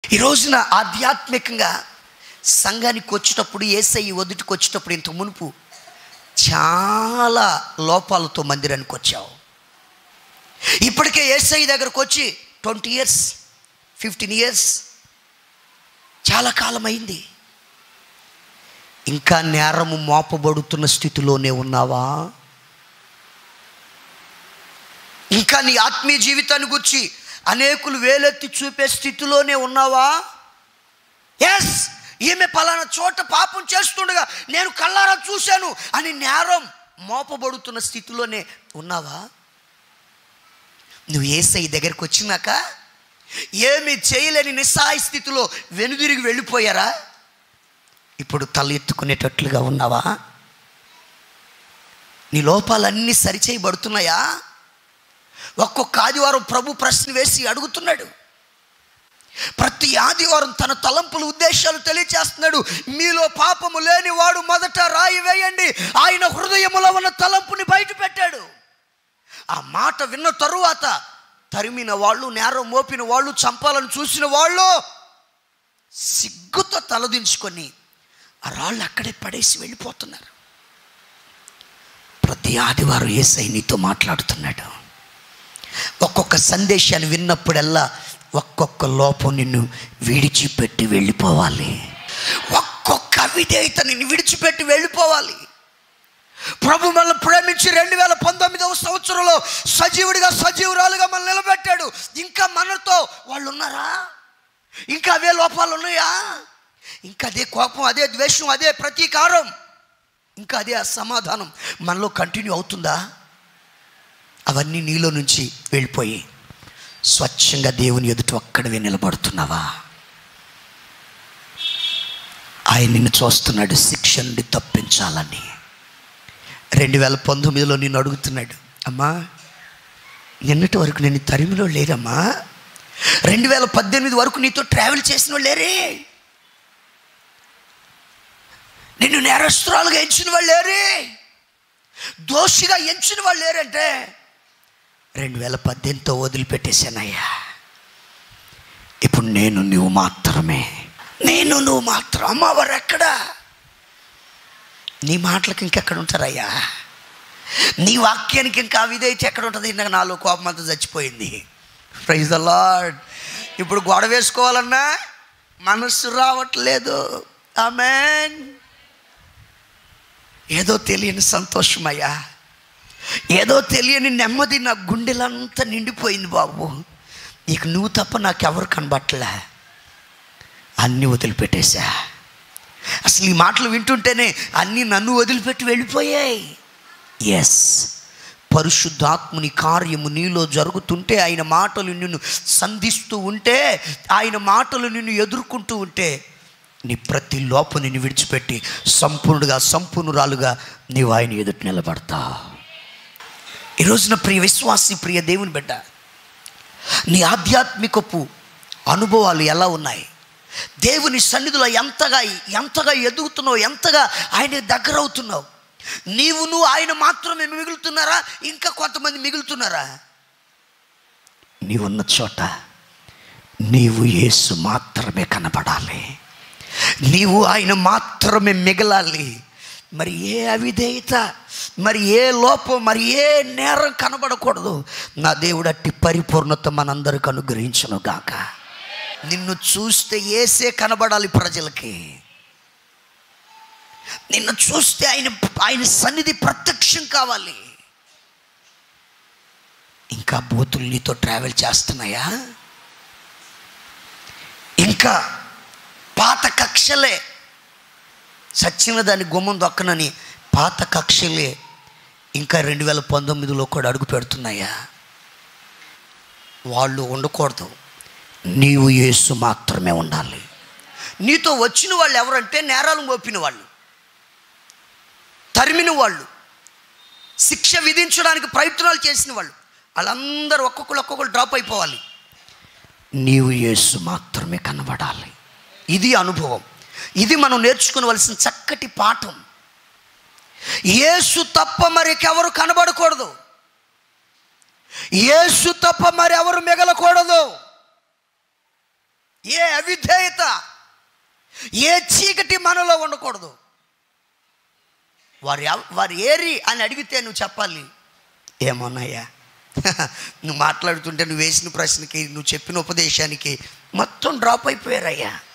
ఈ రోజున ఆధ్యాత్మికంగా సంఘానికి వచ్చేటప్పుడు ఏసై వదుటికి వచ్చేటప్పుడు ఇంత మునుపు చాలా లోపాలతో మందిరానికి వచ్చావు ఇప్పటికే ఏసై దగ్గరకు వచ్చి ట్వంటీ ఇయర్స్ ఫిఫ్టీన్ ఇయర్స్ చాలా కాలం అయింది ఇంకా నేరము మోపబడుతున్న స్థితిలోనే ఉన్నావా ఇంకా నీ ఆత్మీయ జీవితాన్ని గురించి అనేకులు వేలెత్తి చూపే స్థితిలోనే ఉన్నావా ఎస్ ఈమె పలానా చోట పాపం చేస్తుండగా నేను కళ్ళారా చూశాను అని నేరం మోపబడుతున్న స్థితిలోనే ఉన్నావా నువ్వు ఏసై దగ్గరికి వచ్చినాక ఏమి చేయలేని నిస్సహాయ స్థితిలో వెనుదిరిగి వెళ్ళిపోయారా ఇప్పుడు తల ఎత్తుకునేటట్లుగా ఉన్నావా నీ లోపాలన్నీ సరిచేయబడుతున్నాయా ఒక్కొక్క ఆదివారం ప్రభు ప్రశ్న వేసి అడుగుతున్నాడు ప్రతి ఆదివారం తన తలంపుల ఉద్దేశాలు తెలియచేస్తున్నాడు మీలో పాపము లేని వాడు మొదట రాయి వేయండి ఆయన హృదయములో ఉన్న తలంపుని బయట పెట్టాడు ఆ మాట విన్న తరువాత తరిమిన వాళ్ళు నేరం మోపిన వాళ్ళు చంపాలని చూసిన వాళ్ళు సిగ్గుతో తలదించుకొని ఆ రాళ్ళు అక్కడే పడేసి వెళ్ళిపోతున్నారు ప్రతి ఆదివారం ఏసై నీతో మాట్లాడుతున్నాడు ఒక్కొక్క సందేశాన్ని విన్నప్పుడల్లా ఒక్కొక్క లోపం నిన్ను విడిచిపెట్టి వెళ్ళిపోవాలి ఒక్కొక్క అవిధేయత నిన్ను విడిచిపెట్టి వెళ్ళిపోవాలి ప్రభు మనల్ని ప్రేమించి రెండు వేల పంతొమ్మిదవ సంవత్సరంలో సజీవుడిగా సజీవురాలుగా మనల్ని నిలబెట్టాడు ఇంకా మనతో వాళ్ళు ఉన్నారా ఇంకా అవే లోపాలు ఉన్నాయా ఇంకా అదే కోపం అదే ద్వేషం అదే ప్రతీకారం ఇంకా అదే అసమాధానం మనలో కంటిన్యూ అవుతుందా అవన్నీ నీలో నుంచి వెళ్ళిపోయి స్వచ్ఛంగా దేవుని ఎదుట ఒక్కడవే నిలబడుతున్నావా ఆయన నిన్ను చూస్తున్నాడు శిక్ష నుండి తప్పించాలని రెండు వేల పంతొమ్మిదిలో నిన్ను అడుగుతున్నాడు అమ్మా నిన్నటి వరకు నేను తరిమిలో లేరమ్మా రెండు వేల పద్దెనిమిది వరకు నీతో ట్రావెల్ చేసిన వాళ్ళు లేరే నిన్ను నేరస్తురాలుగా ఎంచిన వాళ్ళు లేరే దోషిగా ఎంచిన వాళ్ళు లేరంటే రెండు వేల పద్దెనిమిదితో వదిలిపెట్టేశానయ్యా ఇప్పుడు నేను నువ్వు మాత్రమే నేను నువ్వు మాత్రం అమ్మ వారు ఎక్కడా నీ మాటలకు ఇంకెక్కడ ఉంటారయ్యా నీ వాక్యానికి ఇంకా విధైతే ఎక్కడ ఉంటుంది ఇందాక నాలో కోపం అంతా చచ్చిపోయింది ప్రైజ్ ద లాడ్ ఇప్పుడు గొడవ వేసుకోవాలన్నా మనస్సు రావట్లేదు ఆమెన్ ఏదో తెలియని సంతోషమయ్యా ఏదో తెలియని నెమ్మది నా గుండెలంతా నిండిపోయింది బాబు ఇక నువ్వు తప్ప నాకెవరు కనబట్టలే అన్నీ వదిలిపెట్టేశా అసలు ఈ మాటలు వింటుంటేనే అన్నీ నన్ను వదిలిపెట్టి వెళ్ళిపోయాయి ఎస్ పరిశుద్ధాత్ముని కార్యము నీలో జరుగుతుంటే ఆయన మాటలు నిన్ను సంధిస్తూ ఉంటే ఆయన మాటలు నిన్ను ఎదుర్కొంటూ ఉంటే నీ ప్రతి లోపం నిన్ను విడిచిపెట్టి సంపూర్ణుడుగా సంపూర్ణురాలుగా నీవు ఆయన ఎదుటి నిలబడతావు ఈ రోజున ప్రియ విశ్వాసి ప్రియ దేవుని బిడ్డ నీ ఆధ్యాత్మికపు అనుభవాలు ఎలా ఉన్నాయి దేవుని సన్నిధిలో ఎంతగా ఎంతగా ఎదుగుతున్నావు ఎంతగా ఆయన దగ్గర అవుతున్నావు నీవు నువ్వు ఆయన మాత్రమే మిగులుతున్నారా ఇంకా కొంతమంది మిగులుతున్నారా నీవున్న చోట నీవు యేసు మాత్రమే కనబడాలి నీవు ఆయన మాత్రమే మిగలాలి మరి ఏ అవిధేయత మరి ఏ లోపం మరి ఏ నేరం కనబడకూడదు నా దేవుడు అట్టి పరిపూర్ణత మనందరికి అనుగ్రహించను గాక నిన్ను చూస్తే ఏసే కనబడాలి ప్రజలకి నిన్ను చూస్తే ఆయన ఆయన సన్నిధి ప్రత్యక్షం కావాలి ఇంకా బూతులు నీతో ట్రావెల్ చేస్తున్నాయా ఇంకా పాత కక్షలే సచ్చిన దాని గుమ్మం దొక్కనని పాత కక్షలే ఇంకా రెండు వేల పంతొమ్మిదిలో కూడా అడుగు పెడుతున్నాయా వాళ్ళు ఉండకూడదు నీవు యేసు మాత్రమే ఉండాలి నీతో వచ్చిన వాళ్ళు ఎవరంటే నేరాలు మోపిన వాళ్ళు తరిమిన వాళ్ళు శిక్ష విధించడానికి ప్రయత్నాలు చేసిన వాళ్ళు వాళ్ళందరూ ఒక్కొక్కరు ఒక్కొక్కరు డ్రాప్ అయిపోవాలి నీవు యేసు మాత్రమే కనబడాలి ఇది అనుభవం ఇది మనం నేర్చుకోవలసిన చక్కటి పాఠం యేసు తప్ప మరికెవరు కనబడకూడదు యేసు తప్ప మరి ఎవరు మిగలకూడదు ఏ అవిధేయత ఏ చీకటి మనలో ఉండకూడదు వారు ఎవ- వారు ఏరి అని అడిగితే నువ్వు చెప్పాలి ఏమోనయ్యా నువ్వు మాట్లాడుతుంటే నువ్వు వేసిన ప్రశ్నకి నువ్వు చెప్పిన ఉపదేశానికి మొత్తం డ్రాప్ అయిపోయారయ్యా